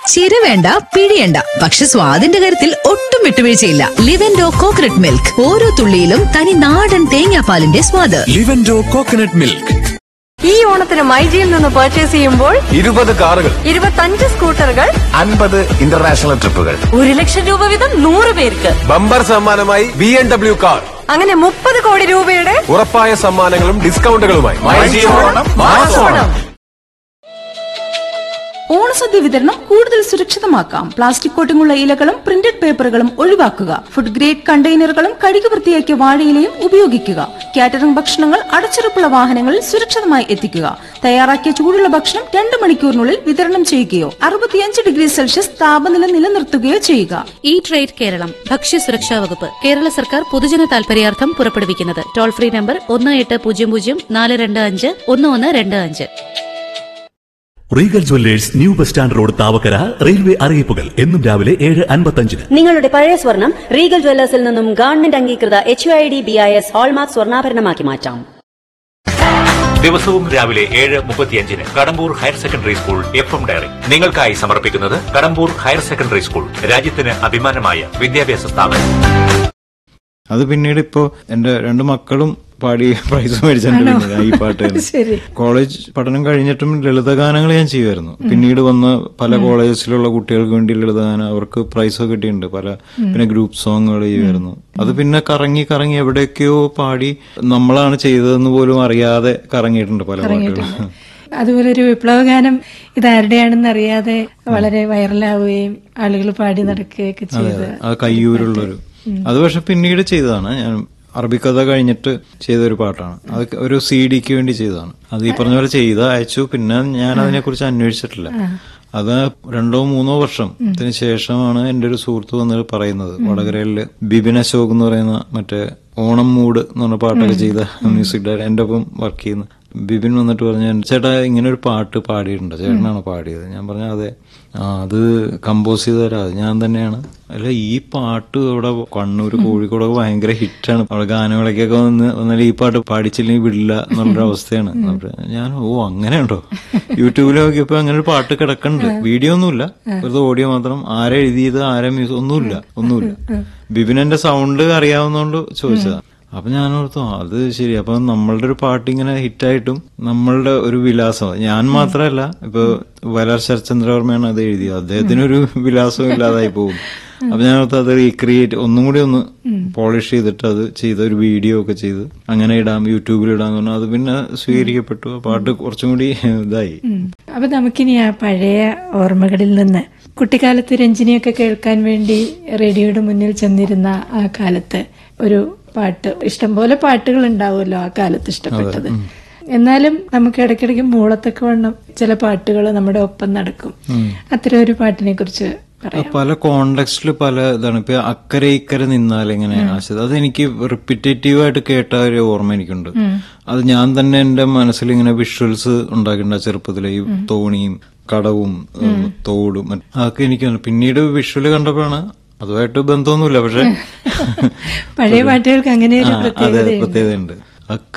ചിര വേണ്ട പിഴിയണ്ട പക്ഷെ സ്വാദിന്റെ കാര്യത്തിൽ ഒട്ടും വിട്ടുവീഴ്ചയില്ല ലിവൻഡോ കോക്കനട്ട് മിൽക്ക് ഓരോ തുള്ളിയിലും തനി നാടൻ തേങ്ങാപ്പാലിന്റെ സ്വാദ് ലിവൻഡോ കോക്കനട്ട് മിൽക്ക് ഈ ഓണത്തിന് മൈജിയിൽ നിന്ന് പർച്ചേസ് ചെയ്യുമ്പോൾ ഇരുപത് കാറുകൾ ഇരുപത്തഞ്ച് സ്കൂട്ടറുകൾ അൻപത് ഇന്റർനാഷണൽ ട്രിപ്പുകൾ ഒരു ലക്ഷം രൂപ വീതം നൂറ് പേർക്ക് ബമ്പർ സമ്മാനമായി ബി എം ഡബ്ല്യു കാർ അങ്ങനെ മുപ്പത് കോടി രൂപയുടെ ഉറപ്പായ സമ്മാനങ്ങളും ഡിസ്കൗണ്ടുകളുമായി ഓണം. ഓണസദ്യ വിതരണം കൂടുതൽ സുരക്ഷിതമാക്കാം പ്ലാസ്റ്റിക് കോട്ടിങ്ങുള്ള ഇലകളും പ്രിന്റഡ് പേപ്പറുകളും ഒഴിവാക്കുക ഫുഡ് ഗ്രേഡ് കണ്ടെയ്നറുകളും കഴുകി വൃത്തിയാക്കിയ വാഴയിലയും ഉപയോഗിക്കുക കാറ്ററിംഗ് ഭക്ഷണങ്ങൾ അടച്ചുറപ്പുള്ള വാഹനങ്ങളിൽ സുരക്ഷിതമായി എത്തിക്കുക തയ്യാറാക്കിയ ചൂടുള്ള ഭക്ഷണം രണ്ട് മണിക്കൂറിനുള്ളിൽ വിതരണം ചെയ്യുകയോ അറുപത്തിയഞ്ച് ഡിഗ്രി സെൽഷ്യസ് താപനില നിലനിർത്തുകയോ ചെയ്യുക ഈ ട്രേഡ് കേരളം ഭക്ഷ്യസുരക്ഷാ വകുപ്പ് കേരള സർക്കാർ പൊതുജന താൽപര്യാർത്ഥം പുറപ്പെടുവിക്കുന്നത് ടോൾ ഫ്രീ നമ്പർ ഒന്ന് എട്ട് പൂജ്യം പൂജ്യം നാല് രണ്ട് അഞ്ച് ഒന്ന് ഒന്ന് രണ്ട് അഞ്ച് Regal jewellers new bus stand road Thavakkara railway അറിയിപ്പുകൾ എന്നും രാവിലെ ഏഴ് അൻപത്തഞ്ചിന് നിങ്ങളുടെ പഴയ സ്വർണം റീഗൽ ജ്വല്ലേഴ്സിൽ നിന്നും ഗവൺമെന്റ് അംഗീകൃത H I D B I S hallmark സ്വർണ്ണാഭരണമാക്കി മാറ്റാം ദിവസവും രാവിലെ ഏഴ് മുപ്പത്തിയഞ്ചിന് Kadambur higher secondary school F M diary നിങ്ങൾക്കായി സമർപ്പിക്കുന്നത് കടമ്പൂർ ഹയർ സെക്കൻഡറി സ്കൂൾ രാജ്യത്തിന് അഭിമാനമായ വിദ്യാഭ്യാസ സ്ഥാപനം അത് പിന്നീട് ഇപ്പോ എന്റെ രണ്ട് മക്കളും പാടി പ്രൈസ് മേടിച്ചിട്ടുണ്ട് പിന്നീട് ഈ പാട്ട് തന്നെ. കോളേജ് പഠനം കഴിഞ്ഞിട്ടും ലളിതഗാനങ്ങൾ ഞാൻ ചെയ്യുമായിരുന്നു പിന്നീട് വന്ന് പല കോളേജസിലുള്ള കുട്ടികൾക്ക് വേണ്ടി ലളിതഗാനം അവർക്ക് പ്രൈസ് കിട്ടിയിട്ടുണ്ട് പല പിന്നെ ഗ്രൂപ്പ് സോങ്ങുകൾ ചെയ്യുമായിരുന്നു അത് പിന്നെ കറങ്ങി കറങ്ങി എവിടെയൊക്കെയോ പാടി നമ്മളാണ് ചെയ്തതെന്ന് പോലും അറിയാതെ കറങ്ങിയിട്ടുണ്ട് പല പാട്ടുകളും അതുപോലെ ഒരു വിപ്ലവഗാനം ഇതാരുടെയാണെന്ന് അറിയാതെ വളരെ വൈറലാവുകയും ആളുകൾ പാടി നടക്കുകയൊക്കെ അതെ ചെയ്ത് അതെ ആ കയ്യൂരുള്ളൊരു അത് പക്ഷെ പിന്നീട് ചെയ്തതാണ് ഞാൻ അറബിക്കഥ കഴിഞ്ഞിട്ട് ചെയ്ത ഒരു പാട്ടാണ് അത് ഒരു സി ഡിക്ക് വേണ്ടി ചെയ്തതാണ് അത് ഈ പറഞ്ഞ പോലെ ചെയ്ത അയച്ചു പിന്നെ ഞാൻ അതിനെ കുറിച്ച് അന്വേഷിച്ചിട്ടില്ല അത് രണ്ടോ മൂന്നോ വർഷത്തിന് ശേഷമാണ് എന്റെ ഒരു സുഹൃത്ത് വന്നിട്ട് പറയുന്നത് വടകരയില് ബിബിൻ അശോക് എന്ന് പറയുന്ന മറ്റേ ഓണം മൂഡ് എന്ന് പറഞ്ഞ പാട്ടൊക്കെ ചെയ്ത മ്യൂസിക് ഡയറക്ടർ എന്റെ ഒപ്പം വർക്ക് ചെയ്യുന്ന ബിബിൻ വന്നിട്ട് പറഞ്ഞു ചേട്ടാ ഇങ്ങനെ ഒരു പാട്ട് പാടിയിട്ടുണ്ട് ചേട്ടനാണ് പാടിയത് ഞാൻ പറഞ്ഞു അതെ ആ അത് കമ്പോസ് ചെയ്ത് തരാം അത് ഞാൻ തന്നെയാണ് അല്ല ഈ പാട്ട് ഇവിടെ കണ്ണൂർ കോഴിക്കോടൊക്കെ ഭയങ്കര ഹിറ്റാണ് അവിടെ ഗാനമേളയ്ക്കൊക്കെ വന്ന് വന്നാൽ ഈ പാട്ട് പാടിച്ചില്ലെങ്കിൽ വിടില്ല എന്നുള്ളൊരു അവസ്ഥയാണ് അപ്പൊ ഞാൻ ഓ അങ്ങനെയുണ്ടോ യൂട്യൂബിൽ നോക്കിയപ്പോ അങ്ങനെ ഒരു പാട്ട് കിടക്കുന്നുണ്ട് വീഡിയോ ഒന്നുമില്ല വെറുതെ ഓഡിയോ മാത്രം ആരെ എഴുതിയത് ആരെ മ്യൂസിക് ഒന്നുമില്ല ഒന്നുമില്ല ബിബിനെന്റെ സൗണ്ട് അറിയാവുന്നതുകൊണ്ട് ചോദിച്ചതാണ് അപ്പൊ ഞാൻ ഓർത്തു ആ, അത് ശരി അപ്പൊ നമ്മളുടെ ഒരു പാട്ട് ഇങ്ങനെ ഹിറ്റായിട്ടും നമ്മളുടെ ഒരു വിലാസം ഞാൻ മാത്രമല്ല ഇപ്പൊ വയലാർ ശരത്ചന്ദ്രവർമ്മയാണ് അത് എഴുതിയത് അദ്ദേഹത്തിനൊരു വിലാസവും ഇല്ലാതായി പോകും അപ്പൊ ഞാൻ ഓർത്തു അത് റീക്രിയേറ്റ് ഒന്നും കൂടി ഒന്ന് പോളിഷ് ചെയ്തിട്ട് അത് ചെയ്ത ഒരു വീഡിയോ ഒക്കെ ചെയ്ത് അങ്ങനെ ഇടാം യൂട്യൂബിൽ ഇടാന്ന് പറഞ്ഞു അത് പിന്നെ സ്വീകരിക്കപ്പെട്ടു ആ പാട്ട് കുറച്ചും കൂടി ഇതായി അപ്പൊ നമുക്കിനി ആ പഴയ ഓർമ്മകളിൽ നിന്ന് കുട്ടിക്കാലത്ത് രഞ്ജിനിയൊക്കെ കേൾക്കാൻ വേണ്ടി റേഡിയോയുടെ മുന്നിൽ ചെന്നിരുന്ന ആ കാലത്ത് ഒരു പാട്ട് ഇഷ്ടംപോലെ പാട്ടുകൾ ഉണ്ടാവുമല്ലോ ആ കാലത്ത് ഇഷ്ടപ്പെട്ടത് എന്നാലും നമുക്ക് ഇടയ്ക്കിടയ്ക്ക് മൂളത്തൊക്കെ വണ്ണം ചില പാട്ടുകൾ നമ്മുടെ ഒപ്പം നടക്കും അത്തരം ഒരു പാട്ടിനെ കുറിച്ച് പറയാം പല കോണ്ടെക്സ്റ്റിൽ പല ഇതാണ് ഇപ്പൊ അക്കരെ ഇക്കരെ നിന്നാൽ എങ്ങനെ ആശയത് അത് എനിക്ക് റിപ്പിറ്റേറ്റീവ് ആയിട്ട് കേട്ട ഒരു ഓർമ്മ എനിക്കുണ്ട് അത് ഞാൻ തന്നെ എന്റെ മനസ്സിൽ ഇങ്ങനെ വിഷ്വൽസ് ഉണ്ടാക്കിയിട്ടുണ്ട് ആ ചെറുപ്പത്തിലെ ഈ തോണിയും കടവും ഉം, തോടും മറ്റ് അതൊക്കെ എനിക്ക് തോന്നി. പിന്നീട് വിഷ്വല് കണ്ടപ്പോഴാണ് അതുമായിട്ട് ബന്ധമൊന്നുമില്ല പക്ഷെ പഴയ പാട്ടുകൾക്ക് അങ്ങനെ ഒരു ആ, അതെ പ്രത്യേകതയുണ്ട് പ്രത്യേകതയുണ്ട് അക്ക